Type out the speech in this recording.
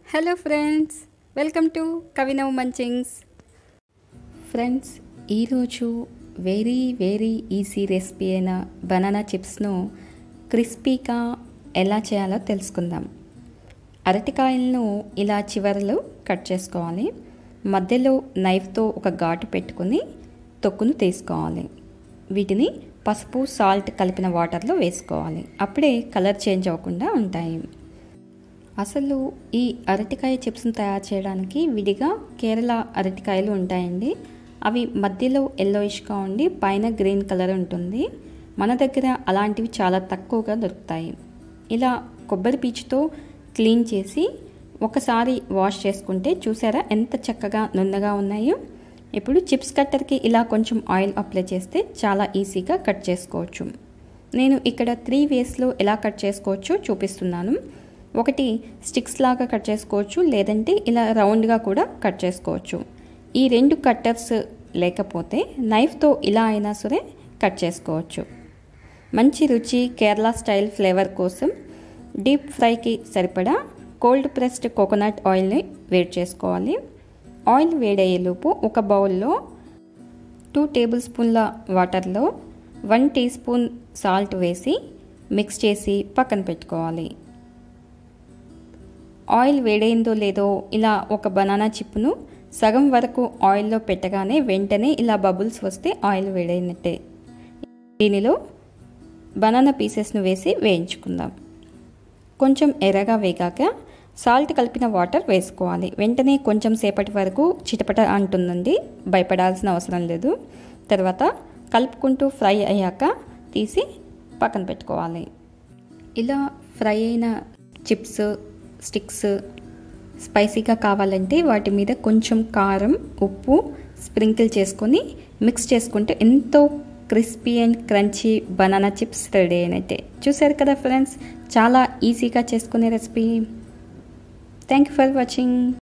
hello friends welcome to Kavinav munchings friends ఈరోజు very very easy recipe అయిన banana చిప్స్ను క్రిస్పీగా ఎలా చేయాలో తెలుసుకుందాం అరటికాయలను ఇలా చివరలు కట్ చేసుకోవాలి మధ్యలో నైఫ్తో ఒక ఘాటు పెట్టుకుని తొక్కును తీసుకోవాలి వీటిని పసుపు సాల్ట్ కలిపిన వాటర్లో వేసుకోవాలి అప్పుడే కలర్ చేంజ్ అవ్వకుండా ఉంటాయి అసలు ఈ అరటికాయ చిప్స్ని తయారు చేయడానికి విడిగా కేరళ అరటికాయలు ఉంటాయండి అవి మధ్యలో ఎల్లోయిష్గా ఉండి పైన గ్రీన్ కలర్ ఉంటుంది మన దగ్గర అలాంటివి చాలా తక్కువగా దొరుకుతాయి ఇలా కొబ్బరి పీచుతో క్లీన్ చేసి ఒకసారి వాష్ చేసుకుంటే చూసారా ఎంత చక్కగా నున్నగా ఉన్నాయో ఇప్పుడు చిప్స్ కట్టర్కి ఇలా కొంచెం ఆయిల్ అప్లై చేస్తే చాలా ఈజీగా కట్ చేసుకోవచ్చు నేను ఇక్కడ త్రీ వేస్లో ఎలా కట్ చేసుకోవచ్చో చూపిస్తున్నాను ఒకటి స్టిక్స్ లాగా కట్ చేసుకోవచ్చు లేదంటే ఇలా రౌండ్గా కూడా కట్ చేసుకోవచ్చు ఈ రెండు కట్టర్స్ లేకపోతే నైఫ్తో ఇలా అయినా సరే కట్ చేసుకోవచ్చు మంచి రుచి కేరళ స్టైల్ ఫ్లేవర్ కోసం డీప్ ఫ్రైకి సరిపడా కోల్డ్ ప్రెస్డ్ కోకోనట్ ఆయిల్ని వేడి చేసుకోవాలి ఆయిల్ వేడయ్యేలోపు ఒక బౌల్లో టూ టేబుల్ స్పూన్ల వాటర్లో వన్ టీ స్పూన్ సాల్ట్ వేసి మిక్స్ చేసి పక్కన పెట్టుకోవాలి ఆయిల్ వేడైందో లేదో ఇలా ఒక బనానా చిప్ను సగం వరకు ఆయిల్లో పెట్టగానే వెంటనే ఇలా బబుల్స్ వస్తే ఆయిల్ వేడైనట్టే దీనిలో బనానా పీసెస్ను వేసి వేయించుకుందాం కొంచెం ఎర్రగా వేగాక సాల్ట్ కలిపిన వాటర్ వేసుకోవాలి వెంటనే కొంచెం సేపటి వరకు చిటపట అంటుందండి భయపడాల్సిన అవసరం లేదు తర్వాత కలుపుకుంటూ ఫ్రై అయ్యాక తీసి పక్కన పెట్టుకోవాలి ఇలా ఫ్రై అయిన చిప్స్ స్టిక్స్ స్పైసీగా కావాలంటే వాటి మీద కొంచెం కారం ఉప్పు స్ప్రింకిల్ చేసుకొని మిక్స్ చేసుకుంటే ఎంతో crispy and crunchy banana chips ready అయినట్టే చూసారు కదా ఫ్రెండ్స్ చాలా ఈజీగా చేసుకునే recipe thank you for watching